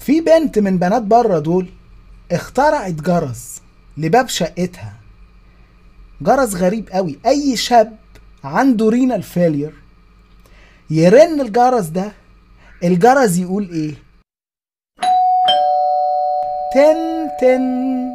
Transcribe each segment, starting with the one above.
في بنت من بنات بره دول اخترعت جرس لباب شقتها جرس غريب قوي اي شاب عنده رينال فيلير يرن الجرس ده الجرس يقول ايه تن تن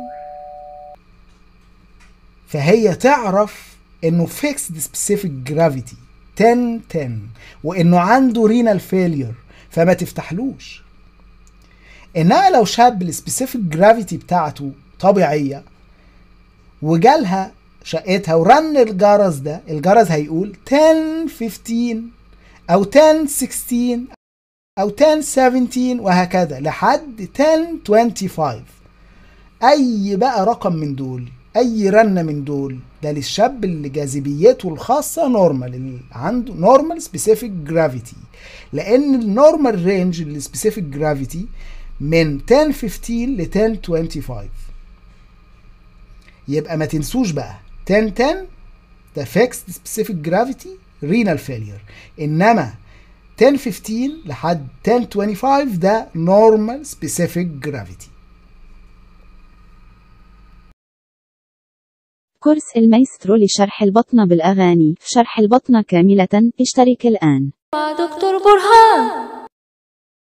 فهي تعرف انه فيكسد سبيسيفيك جرافيتي 10 10 وانه عنده رينال فيلير فما تفتحلوش انما لو شاب السبيسيفيك جرافيتي بتاعته طبيعيه وجالها شقتها ورن الجرس ده الجرس هيقول 10 15 او 10 16 او 10 17 وهكذا لحد 10 25 اي بقى رقم من دول اي رنه من دول ده للشاب اللي جاذبيته الخاصه نورمال اللي عنده نورمال سبيسيفيك جرافيتي لان النورمال رينج للسبيسيفيك جرافيتي من 10 15 ل 10 25 يبقى ما تنسوش بقى 10 10 ده فيكسد سبيسيفيك جرافيتي رينال فيلير انما 10 15 لحد 10 25 ده نورمال سبيسيفيك جرافيتي كورس المايسترو لشرح البطنة بالأغاني شرح البطنة كاملة اشترك الآن مع دكتور برهان